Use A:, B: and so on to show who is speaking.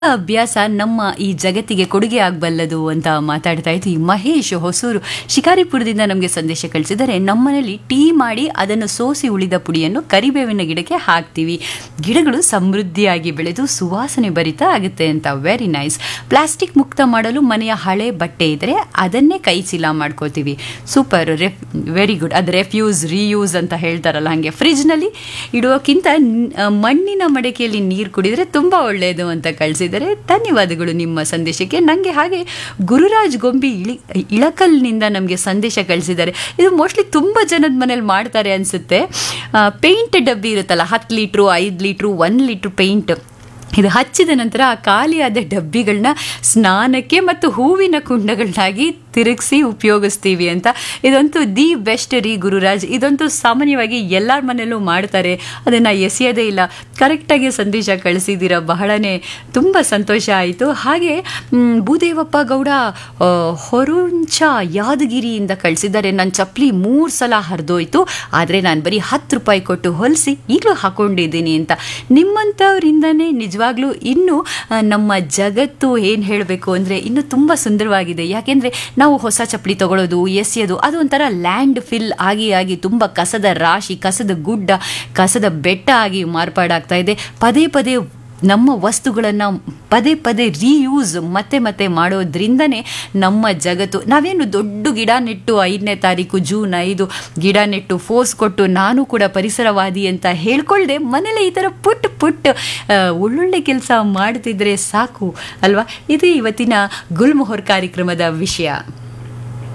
A: ಅಭ್ಯಾಸ ನಮ್ಮ ಈ ಜಗತ್ತಿಗೆ ಕೊಡುಗೆ ಆಗಬಲ್ಲದು ಅಂತ ಮಾತಾಡ್ತಾ ಇದ್ವಿ ಮಹೇಶ್ ಹೊಸೂರು ಶಿಕಾರಿಪುರದಿಂದ ನಮಗೆ ಸಂದೇಶ ಕಳಿಸಿದರೆ ನಮ್ಮನೇಲಿ ಟೀ ಮಾಡಿ ಅದನ್ನು ಸೋಸಿ ಉಳಿದ ಪುಡಿಯನ್ನು ಕರಿಬೇವಿನ ಗಿಡಕ್ಕೆ ಹಾಕ್ತೀವಿ ಗಿಡಗಳು ಸಮೃದ್ಧಿಯಾಗಿ ಬೆಳೆದು ಸುವಾಸನೆ ಭರಿತ ಆಗುತ್ತೆ ಅಂತ ವೆರಿ ನೈಸ್ ಪ್ಲಾಸ್ಟಿಕ್ ಮುಕ್ತ ಮಾಡಲು ಮನೆಯ ಹಳೆ ಬಟ್ಟೆ ಇದ್ರೆ ಅದನ್ನೇ ಕೈ ಚೀಲ ಮಾಡ್ಕೋತೀವಿ ಸೂಪರ್ ರೆಫ್ ವೆರಿ ಗುಡ್ ಅದು ರೆಫ್ಯೂಸ್ ರೀಯೂಸ್ ಅಂತ ಹೇಳ್ತಾರಲ್ಲ ಹಾಗೆ ಫ್ರಿಜ್ನಲ್ಲಿ ಇಡುವಕ್ಕಿಂತ ನ್- ಆ, ಮಣ್ಣಿನ ಮಡಕೆಯಲ್ಲಿ ನೀರು ಕುಡಿದ್ರೆ ತುಂಬ ಒಳ್ಳೆಯದು ಅಂತ ಕಳಿಸಿದರೆ ಧನ್ಯವಾದಗಳು ನಿಮ್ಮ ಸಂದೇಶಕ್ಕೆ ನನಗೆ ಹಾಗೆ ಗುರುರಾಜ್ ಗೊಂಬಿ ಇಳಿ ಇಳಕಲ್ನಿಂದ ನಮಗೆ ಸಂದೇಶ ಕಳಿಸಿದ್ದಾರೆ ಇದು ಮೋಸ್ಟ್ಲಿ ತುಂಬ ಜನದ ಮನೇಲಿ ಮಾಡ್ತಾರೆ ಅನಿಸುತ್ತೆ ಪೇಂಟ್ ಡಬ್ಬಿ ಇರುತ್ತಲ್ಲ ಹತ್ತು ಲೀಟ್ರು ಐದು ಲೀಟ್ರು ಒಂದು ಲೀಟ್ರ್ ಪೇಂಟ್ ಇದು ಹಚ್ಚಿದ ನಂತರ ಆ ಖಾಲಿಯಾದ ಡಬ್ಬಿಗಳನ್ನ ಸ್ನಾನಕ್ಕೆ ಮತ್ತು ಹೂವಿನ ಕುಂಡಗಳನ್ನಾಗಿ ತಿರುಗಿಸಿ ಉಪಯೋಗಿಸ್ತೀವಿ ಅಂತ ಇದಂತೂ ದಿ ಬೆಸ್ಟ್ ರೀ ಗುರುರಾಜ್ ಇದಂತೂ ಸಾಮಾನ್ಯವಾಗಿ ಎಲ್ಲರ ಮನೆಯಲ್ಲೂ ಮಾಡ್ತಾರೆ ಅದನ್ನು ಎಸೆಯೋದೇ ಇಲ್ಲ ಕರೆಕ್ಟಾಗಿ ಸಂದೇಶ ಕಳಿಸಿದ್ದೀರ ಬಹಳನೇ ತುಂಬ ಸಂತೋಷ ಆಯಿತು ಹಾಗೆ ಮ್, ಭೂದೇವಪ್ಪ ಗೌಡ ಆ, ಹೊರುಂಚ ಯಾದಗಿರಿಯಿಂದ ಕಳಿಸಿದ್ದಾರೆ ನನ್ನ ಚಪ್ಪಲಿ ಮೂರು ಸಲ ಹರಿದೋಯ್ತು ಆದರೆ ನಾನು ಬರೀ ಹತ್ತು ರೂಪಾಯಿ ಕೊಟ್ಟು ಹೊಲಿಸಿ ಈಗಲೂ ಹಾಕೊಂಡಿದ್ದೀನಿ ಅಂತ ನಿಮ್ಮಂಥವರಿಂದನೇ ನಿಜವಾಗ್ಲೂ ಇನ್ನೂ ಆ, ನಮ್ಮ ಜಗತ್ತು ಏನು ಹೇಳಬೇಕು ಅಂದರೆ ಇನ್ನೂ ತುಂಬ ಸುಂದರವಾಗಿದೆ ಯಾಕೆಂದರೆ ನಾವು ಹೊಸ ಚಪ್ಪಲಿ ತಗೊಳ್ಳೋದು ಎಸೆಯೋದು ಅದು ಒಂಥರ ಲ್ಯಾಂಡ್ ಫಿಲ್ ಆಗಿ ಆಗಿ ತುಂಬ ಕಸದ ರಾಶಿ ಕಸದ ಗುಡ್ಡ ಕಸದ ಬೆಟ್ಟ ಆಗಿ ಮಾರ್ಪಾಡಾಗ್ತಾ ಇದೆ ಪದೇ ಪದೇ ನಮ್ಮ ವಸ್ತುಗಳನ್ನು ಪದೇ ಪದೇ ರೀಯೂಸ್ ಮತ್ತೆ ಮತ್ತೆ ಮಾಡೋದ್ರಿಂದನೇ ನಮ್ಮ ಜಗತ್ತು ನಾವೇನು ದೊಡ್ಡ ಗಿಡ ನೆಟ್ಟು ಐದನೇ ತಾರೀಕು ಜೂನ್ ಐದು ಗಿಡ ನೆಟ್ಟು ಫೋರ್ಸ್ ಕೊಟ್ಟು ನಾನು ಕೂಡ ಪರಿಸರವಾದಿ ಅಂತ ಹೇಳ್ಕೊಳ್ದೆ ಮನೇಲಿ ಈ ಥರ ಪುಟ್ ಪುಟ್ ಆ, ಒಳ್ಳೊಳ್ಳೆ ಕೆಲಸ ಮಾಡ್ತಿದ್ರೆ ಸಾಕು ಅಲ್ವಾ ಇದು ಇವತ್ತಿನ ಗುಲ್ಮೊಹರ್ ಕಾರ್ಯಕ್ರಮದ ವಿಷಯ